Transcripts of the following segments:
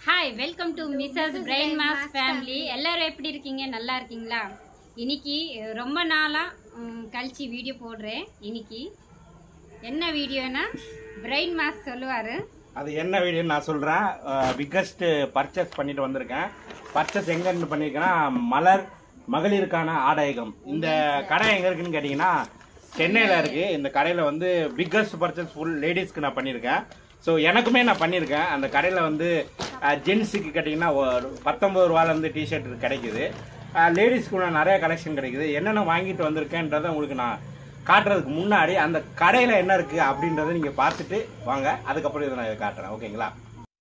Hi welcome to Mrs brain mass family எல்லாரும் எப்படி இருக்கீங்க நல்லா இருக்கீங்களா இன்னைக்கு அஹ், ரொம்ப நாளாக கழிச்சு வீடியோ போடுறேன் இன்னைக்கு என்ன வீடியோனா பிரெயின் மாஸ் சொல்லுவார் அது என்ன வீடியோன்னு நான் சொல்றேன் பிக்கஸ்ட் பர்ச்சேஸ் பண்ணிட்டு வந்திருக்கேன் பர்ச்சேஸ் எங்க இருந்து பண்ணிருக்கேன்னா மலர் மகளிருக்கான ஆடையகம் இந்த கடை எங்க இருக்குன்னு கேட்டீங்கன்னா சென்னையில இருக்கு இந்த கடையில வந்து பிக்கஸ்ட் பர்ச்சேஸ் ஃபுல் லேடிஸ்க்கு நான் பண்ணியிருக்கேன் ஸோ எனக்குமே நான் பண்ணியிருக்கேன் அந்த கடையில் வந்து ஜென்ஸுக்கு கேட்டிங்கன்னா ஒரு பத்தொம்பது ரூபால இருந்து டிஷர்ட் கிடைக்குது லேடிஸ்க்கு நிறைய கலெக்ஷன் கிடைக்குது என்னென்ன வாங்கிட்டு வந்திருக்கேன்றதை உங்களுக்கு நான் காட்டுறதுக்கு முன்னாடி அந்த கடையில் என்ன இருக்குது அப்படின்றத நீங்கள் பார்த்துட்டு வாங்க அதுக்கப்புறம் இதை நான் காட்டுறேன் ஓகேங்களா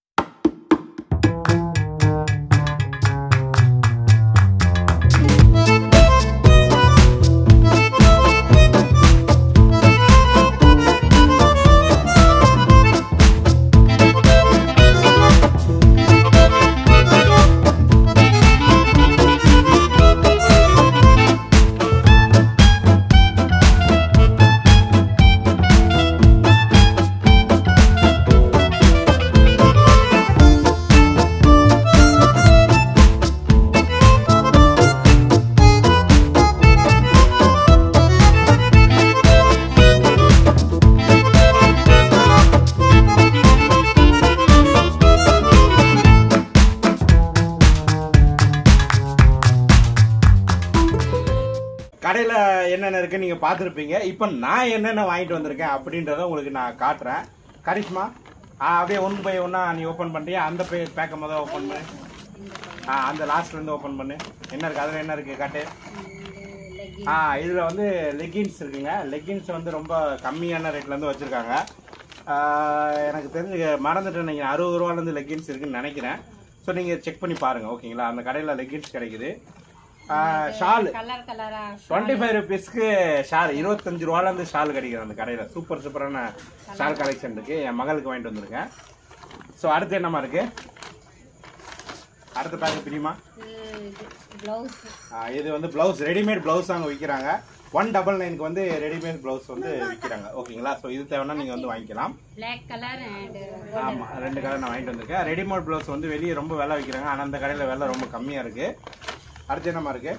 கடையில் என்னென்ன இருக்குன்னு நீங்கள் பார்த்துருப்பீங்க இப்போ நான் என்னென்ன வாங்கிட்டு வந்திருக்கேன் அப்படின்றத உங்களுக்கு நான் காட்டுறேன் கரிஷ்மா ஆ, அப்படியே ஒன் பை ஒன்றா நீ ஓப்பன் பண்ணுறியா அந்த பே பேக்கை முதல் ஓப்பன் பண்ணு ஆ அந்த லாஸ்ட்லேருந்து ஓப்பன் பண்ணு என்ன இருக்குது அதில் என்ன இருக்குது காட்டு ஆ இதில் வந்து லெகின்ஸ் இருக்குங்க லெகின்ஸ் வந்து ரொம்ப கம்மியான ரேட்லேருந்து வச்சுருக்காங்க எனக்கு தெரிஞ்சு மறந்துட்டேன் நீங்கள் அறுபது ரூபாலேருந்து லெகின்ஸ் இருக்குன்னு நினைக்கிறேன் ஸோ நீங்கள் செக் பண்ணி பாருங்கள் ஓகேங்களா அந்த கடையில் லெகின்ஸ் கிடைக்குது ஷால் கலர் கலரா டுவெண்ட்டி ஃபைவ் ருபீஸ்க்கு ஷால் இருபத்தஞ்சு ரூபாலேருந்து ஷால் கிடைக்குது அந்த கடையில் சூப்பர் சூப்பரான ஷால் கலெக்ஷன் இருக்கு என் மகளுக்கு வாங்கிட்டு வந்திருக்கேன் ஸோ அடுத்து என்னமா இருக்கு அடுத்த பேக்கெட் பிரியுமா ப்ளவுஸ் ஆ, இது வந்து பிளவுஸ் ரெடிமேட் பிளவுஸ் அங்கே விற்கிறாங்க ஒன் டபுள் நைனுக்கு வந்து ரெடிமேட் பிளவுஸ் வந்து விற்கிறாங்க ஓகேங்களா ஸோ இது தேவைன்னா நீங்கள் வந்து வாங்கிக்கலாம் பிளாக் கலர் அண்ட் ஆமாம் ரெண்டு கலர் நான் வாங்கிட்டு வந்திருக்கேன் ரெடிமேட் பிளவுஸ் வந்து வெளியே ரொம்ப விலை விற்கிறாங்க ஆனால் அந்த கடையில் விலை ரொம்ப கம்மியாக இருக்கு அடுத்து என்னமா இருக்கு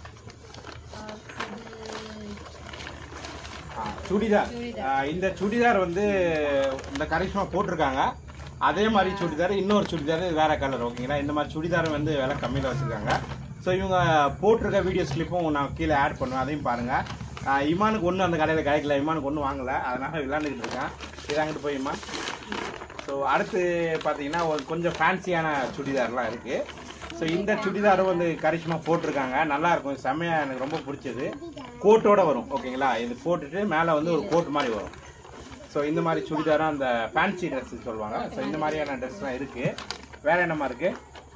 ஆ, சுடிதார் ஆ, இந்த சுடிதார் வந்து இந்த கரிஷ்மா போட்டிருக்காங்க அதே மாதிரி சுடிதார் இன்னொரு சுடிதார் வேற கலர் ஓகேங்களா இந்த மாதிரி சுடிதார் வந்து விலை கம்மியில் வச்சிருக்காங்க ஸோ இவங்க போட்டிருக்க வீடியோஸ் கிளிப்பும் நான் கீழே ஆட் பண்ணுவேன் அதையும் பாருங்க ஆ, இமானுக்கு ஒன்றும் அந்த கடையில் கிடைக்கல இமானுக்கு ஒன்றும் வாங்கல அதனால விளையாண்டுக்கிட்டு இருக்கேன் இது அங்கிட்டு போயுமா ஸோ அடுத்து பார்த்தீங்கன்னா ஒரு கொஞ்சம் ஃபேன்சியான சுடிதார்லாம் இருக்கு ஸோ இந்த சுடிதாரும் வந்து கரிஷ்மா போட்டிருக்காங்க நல்லா இருக்கும் செம்மையா எனக்கு ரொம்ப பிடிச்சது கோட்டோட வரும் ஓகேங்களா இது போட்டுட்டு மேலே வந்து ஒரு கோட் மாதிரி வரும் ஸோ இந்த மாதிரி சுடிதாரும் அந்த ஃபேன்சி ட்ரெஸ் சொல்லுவாங்க ஸோ இந்த மாதிரியான ட்ரெஸ்லாம் இருக்கு வேற என்னமா இருக்கு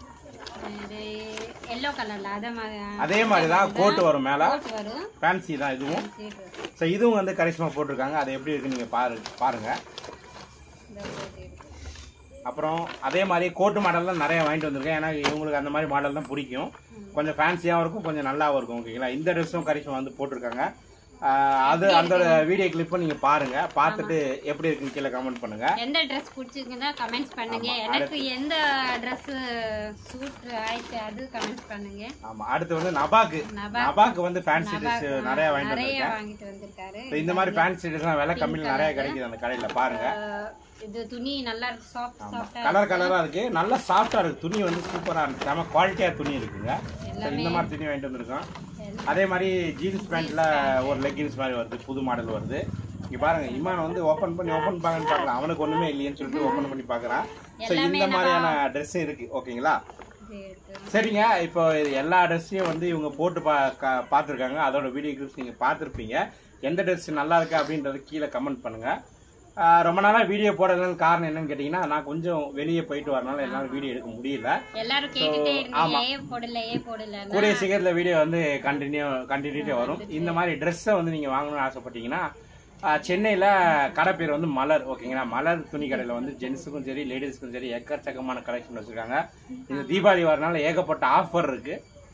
எல்லோ கலர்ல அதே மாதிரி அதே மாதிரி தான் கோட் வரும் மேலே கோட் வரும் ஃபேன்சி தான் இதுவும் ஸோ இதுவும் வந்து கரிஷ்மா போட்டிருக்காங்க அது எப்படி இருக்குன்னு நீங்கள் பாரு பாருங்க இந்த கோட் இருக்கு. அப்புறம் அதே மாதிரி கோட்டு மாடல்லாம் நிறைய வாங்கிட்டு வந்திருக்கேன் ஏன்னா இவங்களுக்கு அந்த மாதிரி மாடல் தான் பிடிக்கும் கொஞ்சம் ஃபேன்சியாகவும் இருக்கும் கொஞ்சம் நல்லாவும் இருக்கும் ஓகேங்களா இந்த ட்ரெஸ்ஸும் கரிஷ்மா வந்து போட்டிருக்காங்க ஆஹ் அது அந்த வீடியோ கிளிப்பும் நீங்க பாருங்க பார்த்துட்டு எப்படி இருக்குன்னு கீழே கமெண்ட் பண்ணுங்க எந்த ட்ரெஸ் பிடிச்சிருக்குன்னா கமெண்ட்ஸ் பண்ணுங்க எனக்கு எந்த ட்ரெஸ் சூட் ஆயிடுச்சு அது கமெண்ட்ஸ் பண்ணுங்க ஆமா அடுத்து வந்து நபாக்கு நபாக். நபாக்கு வந்து ஃபேன்சி ட்ரெஸ் நிறைய வாங்கிட்டு நிறைய வந்திருக்கேன் வாங்கிட்டு வந்திருக்காரு So இந்த மாதிரி ஃபேன்சி ட்ரெஸ்லாம் விலை கம்மியில் நிறைய கிடைக்குது அந்த கடையில பாருங்க அஹ், இது துணி நல்லா இருக்கு சாஃப்ட் சாஃப்டா கலர் கலரா இருக்கு நல்லா சாஃப்டா இருக்கு துணி வந்து சூப்பரா இருக்கு செம குவாலிட்டியா துணி இருக்குங்க So இந்த மாதிரி துணி வாங்கிட்டு வந்திருக்கோம் அதே மாதிரி ஜீன்ஸ் பேண்ட்ல ஒரு லெகின்ஸ் மாதிரி வருது புது மாடல் வருது இங்க பாருங்க இமான் வந்து ஓபன் பண்ணி ஓபன் பண்ணி பார்க்கலாம் அவனுக்கு ஒண்ணுமே இல்லையேன்னு சொல்லிட்டு ஓபன் பண்ணி பார்க்கறான் ஸோ இந்த மாதிரியான ட்ரெஸ் இருக்கு ஓகேங்களா சரிங்க இப்போ இது எல்லா ட்ரெஸ்ஸையும் வந்து இவங்க போட்டு பா கா- பார்த்திருக்காங்க அதோட வீடியோ கிளிப்ஸ் நீங்க பார்த்திருப்பீங்க எந்த ட்ரெஸ் நல்லா இருக்கு அப்படின்றது கீழே கமெண்ட் பண்ணுங்க ஆஹ் ரொம்ப நாளா வீடியோ போடுறதுக்கு காரணம் என்னன்னு கேட்டீங்கன்னா நான் கொஞ்சம் வெளியே போயிட்டு வரனால என்னால வீடியோ எடுக்க முடியல எல்லாரும் கேட்டுட்டே இருந்தீங்க ஏன் போடல ஏன் போடல கூடிய சீக்கிரத்தில் வீடியோ வந்து கண்டினியூ கண்டினியூட்டி வரும் இந்த மாதிரி ட்ரெஸ்ஸை வந்து நீங்கள் வாங்கணும்னு ஆசைப்பட்டீங்கன்னா ஆஹ், சென்னையில கடை பேர் வந்து மலர் ஓகேங்களா மலர் துணி கடையில் வந்து ஜென்ஸுக்கும் சரி லேடிஸ்க்கும் சரி எக்கச்சக்கமான கலெக்ஷன் வச்சிருக்காங்க இந்த தீபாவளி வரனால ஏகப்பட்ட ஆஃபர் இருக்கு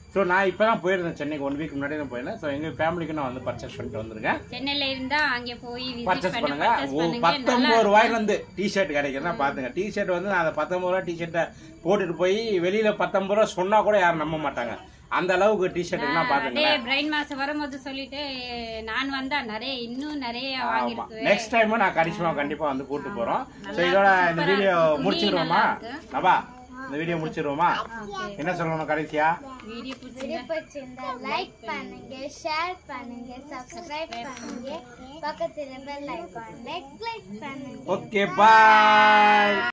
ஸோ நான் இப்போ தான் போயிருந்தேன் சென்னைக்கு ஒன் வீக் முன்னாடி தான் போயிருந்தேன் ஸோ எங்கள் ஃபேமிலிக்கு நான் வந்து பர்ச்சேஸ் பண்ணிட்டு வந்திருக்கேன் சென்னையில இருந்தா அங்க போய் விசிட் பர்ச்சேஸ் பண்ண பண்ணுங்க பர்ச்சேஸ் ஓ, பண்ணுங்க நல்லா பத்தொன்பது ரூபாயில இருந்து டிஷர்ட் கிடைக்குதுன்னா பாத்துங்க டிஷர்ட் வந்து நான் அந்த பத்தொன்பது ரூபாய் டிஷர்ட்டை போட்டுட்டு போய் வெளியில பத்தொன்பது ரூபா சொன்னா கூட யாரும் நம்ப மாட்டாங்க அந்த அளவுக்கு டிஷர்ட்டுனா அதே பாத்துங்களேன் பிரைன் மாசம் வரும்போது சொல்லிட்டு நான் வந்தா நிறைய இன்னும் நிறைய ஆமா வாங்கிருக்கு நெக்ஸ்ட் டைம் நான் கரிஷ்மா கண்டிப்பா வந்து கூட்டு போறோம் ஸோ இதோட இந்த வீடியோ முடிச்சிருவோமா நபா இந்த வீடியோ முடிச்சிருவோமா என்ன சொல்லணும் கடைசியா வீடியோ பிடிச்சி வீடியோ பிடிச்சிருந்தா லைக் பண்ணுங்க ஷேர் பண்ணுங்க சப்ஸ்கிரைப் பண்ணுங்க பக்கத்துல பெல் ஐகான் கிளிக் பண்ணுங்க ஓகே பாய்